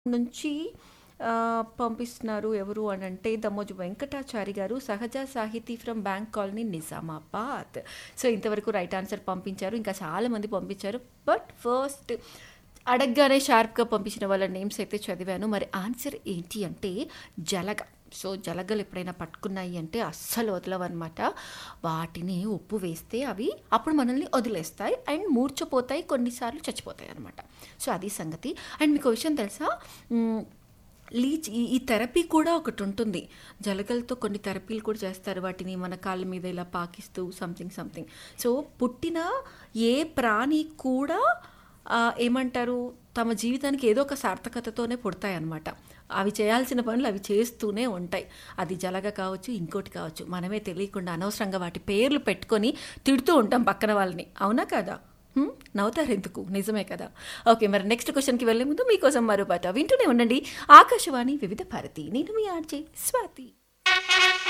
నుంచి ఆహ్, పంపిస్తున్నారు ఎవరు అనంటే దమ్మోజు వెంకటాచారి గారు Sahaja Sahiti from bank colony Nizamabad. So, ఇంతవరకు రైట్ ఆన్సర్ పంపించారు. ఇంకా చాలామంది పంపించారు. బట్ ఫస్ట్ అడగగానే షార్ప్‌గా పంపించిన వాళ్ళ నేమ్స్ అయితే చదివాను. మరి ఆన్సర్ ఏంటి అంటే జలగ. సో, జలగలు ఎప్పుడైనా పట్టుకున్నాయి అంటే అస్సలు వదలవనమాట. వాటిని ఉప్పు వేస్తే అవి అప్పుడు మనల్ని వదిలేస్తాయి. అండ్ మూర్ఛపోతాయి. కొన్నిసార్లు చచ్చిపోతాయి అనమాట. సో, అది సంగతి. అండ్ మీకో విషయం తెలుసా? హ్మ్. లీచ్ ఈ ఈ థెరపీ కూడా ఒకటుంటుంది. జలగలతో కొన్ని థెరపీలు కూడా చేస్తారు. వాటిని మన కాళ్ళ మీద ఇలా పాకిస్తూ సంథింగ్ సంథింగ్. సో, పుట్టిన ఏ ప్రాణి కూడా ఆహ్, ఏమంటారు తమ జీవితానికి ఏదో ఒక సార్థకతతోనే పుడతాయన్నమాట. అవి చేయాల్సిన పనులు అవి చేస్తూనే ఉంటాయి. అది జలగ కావచ్చు, ఇంకోటి కావచ్చు. మనమే తెలియకుండా అనవసరంగా వాటి పేర్లు పెట్టుకొని తిడుతూ ఉంటాం పక్కన వాళ్ళని. అవునా కాదా? హ్మ్. నవ్వుతారెందుకు? నిజమే కదా! ఓకే. మరి నెక్స్ట్ క్వెషన్‌కి వెళ్ళే ముందు మీకోసం మరో పాట వింటూనే ఉండండి. ఆకాశవాణి వివిధ భారతి. నేను మీ ఆర్‌జే స్వాతి.